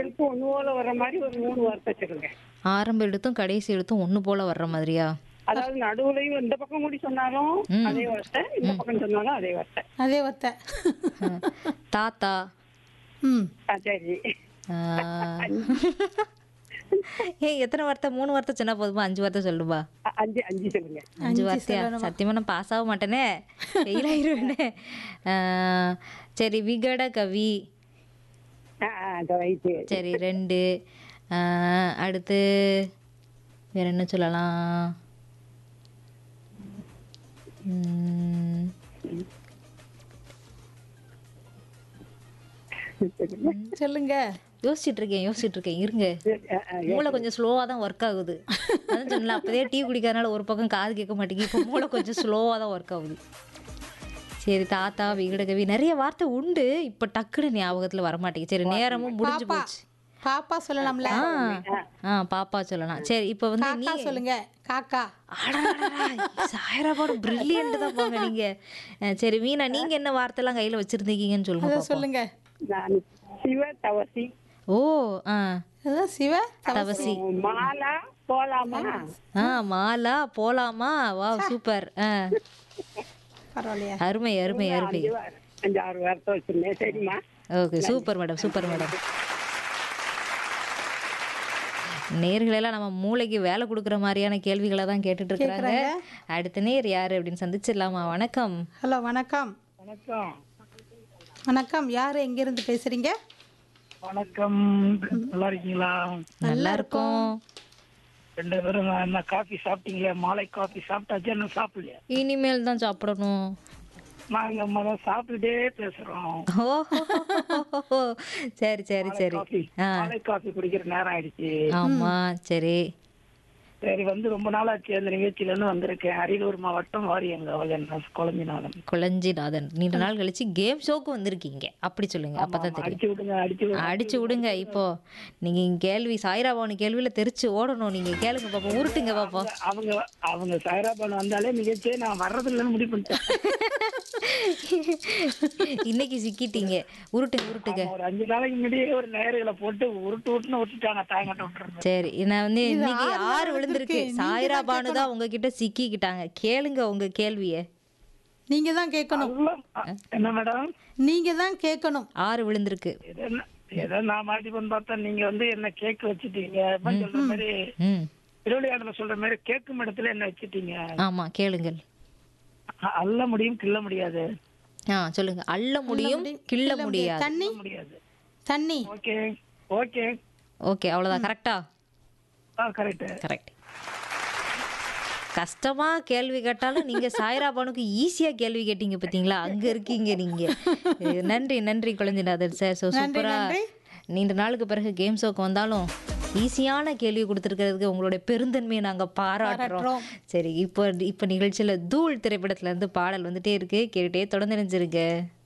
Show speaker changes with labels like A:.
A: எழுத்து ஒண்ணு போல வர்ற மாதிரி ஒரு மூணு வார்த்தை சொல்லுங்க
B: ஆரம்ப எழுத்தும் கடைசி எழுத்தும் ஒன்று போல வர்ற மாதிரியா
A: அதாவது நடுவுலையும் இந்த பக்கம் கூடி சொன்னாலும் அதே வார்த்தை இந்த பக்கம் சொன்னாலும் அதே வார்த்தை
C: அதே ஒத்த
B: ஆ. தாத்தா
C: ம்
A: ஆ, சரி
B: ஆ. ஏய் எத்தனை வார்த்தை மூணு வார்த்தை சொன்னா போதுமா அஞ்சு வார்த்தை சொல்லுப்பா
A: அ- அஞ்சு அஞ்சு சொல்லுங்க
B: அஞ்சு வார்த்தையா சத்தியமா நான் பாஸ் ஆக மாட்டேனே ஃபெயில் ஆயிருவேனே ஆ, சரி விகட கவி
A: ஆ, ஆ, அது ரைட்டு
B: சரி ரெண்டு ஆ, அடுத்து வேற என்ன சொல்லலாம் ம்,
C: சொல்லுங்க
B: யோசிச்சுட்டு இருக்கேன் யோசிச்சுட்டு இருக்கேன் இருங்க
A: ஆ, ஆ,
B: மூளை கொஞ்சம் ஸ்லோவாக தான் ஒர்க் ஆகுது அதான் சொன்னல அப்போதே டீ குடிக்காதனால ஒரு பக்கம் காது கேட்க மாட்டேங்குது இப்போ மூளை கொஞ்சம் ஸ்லோவாக தான் ஒர்க் ஆகுது சரி தாத்தா விகடகவி நிறைய வார்த்தை உண்டு இப்போ டக்குன்னு ஞாபகத்தில் வர மாட்டேங்குது சரி நேரமும் முடிஞ்சு
C: பாப்பா
B: போச்சு
C: பாப்பா சொல்லலாம்ல
B: ஆ ஆ பாப்பா சொல்லலாம் சரி இப்போ வந்து நீ
C: காக்கா சொல்லுங்க காக்கா
B: சாயராபாடு பிரில்லியன்ட் தான் போங்க நீங்க அஹ் சரி மீனா நீங்க என்ன வார்த்தைலாம் கையில வச்சிருந்தீங்கன்னு சொல்லுங்க
C: அத
B: பாப்போம்.
C: சொல்லுங்க
A: நான் சிவ தவசி
B: ஓ ஆ
C: அதான் சிவ
B: தவசி
A: மாலா போலாமா
B: ஆ மாலா போலாமா வா சூப்பர் ஆ
C: பரவாயில்லையா
B: அருமை அருமை அருமை
A: அஞ்சு வார்- அஞ்சு ஆறு வார்த்தை வச்சிருந்தேன் சரிம்மா
B: okay super madam super madam நேர்களெல்லாம் நம்ம மூளைக்கு வேலை கொடுக்குற மாதிரியான கேள்விகளை தான் கேட்டுட்டு இருக்கிறாங்க அடுத்த நேர் யாரு அப்படின்னு சந்திச்சிடலாமா வணக்கம்
C: ஹலோ வணக்கம்
A: வணக்கம்
C: வணக்கம் யார் எங்கேருந்து பேசுறீங்க
D: வணக்கம் நல்லா இருக்கீங்களா
B: நல்லா இருக்கும்
D: ரெண்டு பேரும் நான் என்ன காஃபி சாப்பிட்டீங்களா மாலை காஃபி சாப்பிட்டாச்சா இன்னும் சாப்பிடலையா
B: இனிமேல் தான் சாப்பிடணும்
D: நாங்க முதல் சாப்பிட்டுட்டே பேசுறோம்
B: ஓஹோ சரி சரி சரி
D: காஃபி
B: ஆ
D: மாலை காஃபி குடிக்கிற நேரம் ஆயிடுச்சு
B: ஆமா சரி
D: சரி வந்து ரொம்ப நாளாச்சு அந்த நிகழ்ச்சியில இருந்து வந்திருக்கேன் அரியலூர் மாவட்டம் வாரியங்க குழம்பினாலும்
B: குழஞ்சிநாதன் நீண்ட நாள் கழிச்சு கேம் ஷோக்கு வந்திருக்கீங்க அப்படி சொல்லுங்க அப்பதான் தெரியும்
D: அடிச்சு விடுங்க அடிச்சு விடுங்க
B: அடிச்சு விடுங்க இப்போ நீங்க இங்க கேள்வி சாய்ரா பவனி கேள்வியில தெரிச்சு ஓடணும் நீங்க கேளுங்க பாப்போம் உருட்டுங்க பாப்போம்
D: அவங்க அவங்க சைராபான் வந்தாலே நிகழ்ச்சியே நான் வர்றது இல்லைன்னு முடிவு பண்ணிட்டேன்
B: இன்னைக்கு சிக்கிட்டீங்க உருட்டுங்க உருட்டுங்க
D: ஒரு அஞ்சு நாளைக்கு முன்னாடியே ஒரு நேர்களை போட்டு உருட்டு உருட்டுன்னு விட்டுட்டாங்க தாயங்கட்ட விட்டுருந்தேன்
B: சரி நான் வந்து இன்னைக்கு ஆறு விழுந்திருக்கு சாய்ரா பானு தான் உங்ககிட்ட சிக்கிக்கிட்டாங்க கேளுங்க உங்க கேள்விய
C: நீங்க தான் கேட்கணும்
D: என்ன மேடம்
C: நீங்க தான் கேட்கணும்
B: ஆறு விழுந்திருக்கு
D: ஏதோ நா- ஏதோ நான் மாட்டிப்போன்னு பார்த்தா நீங்க வந்து என்ன கேக் வச்சுட்டீங்க எப்ப சொல்ற மாதிரி
B: ம்
D: திருவிளையாடல சொல்ற மாதிரி கேக்கும் இடத்துல என்ன வச்சுட்டீங்க
B: ஆமா கேளுங்கள்
D: அ- அள்ள முடியும் கிள்ள முடியாது
B: ஆ சொல்லுங்க அள்ள முடியும் கிள்ள முடியாது
C: தண்ணி
D: முடியாது
C: தண்ணி
D: ஓகே ஓகே
B: ஓகே அவ்வளவுதான் கரெக்டா
D: ஆ கரெக்ட்
B: கரெக்ட் கஷ்டமா கேள்வி கேட்டாலும் நீங்க சாய்ரா பானுக்கு ஈஸியா கேள்வி கேட்டீங்க பாத்தீங்களா அங்க இருக்கீங்க நீங்க அஹ் நன்றி நன்றி குழந்தைநாதன் சார் ஸோ சூப்பரா நீண்ட நாளுக்கு பிறகு கேம் ஷோக்கு வந்தாலும் ஈஸியான கேள்வி கொடுத்துருக்கிறதுக்கு உங்களுடைய பெருந்தன்மையை நாங்க பாராட்டுறோம் சரி இப்போ இப்போ நிகழ்ச்சியில தூள் திரைப்படத்துல இருந்து பாடல் வந்துட்டே இருக்கு கேட்டுட்டே தொடர்ந்து நினைச்சிருங்க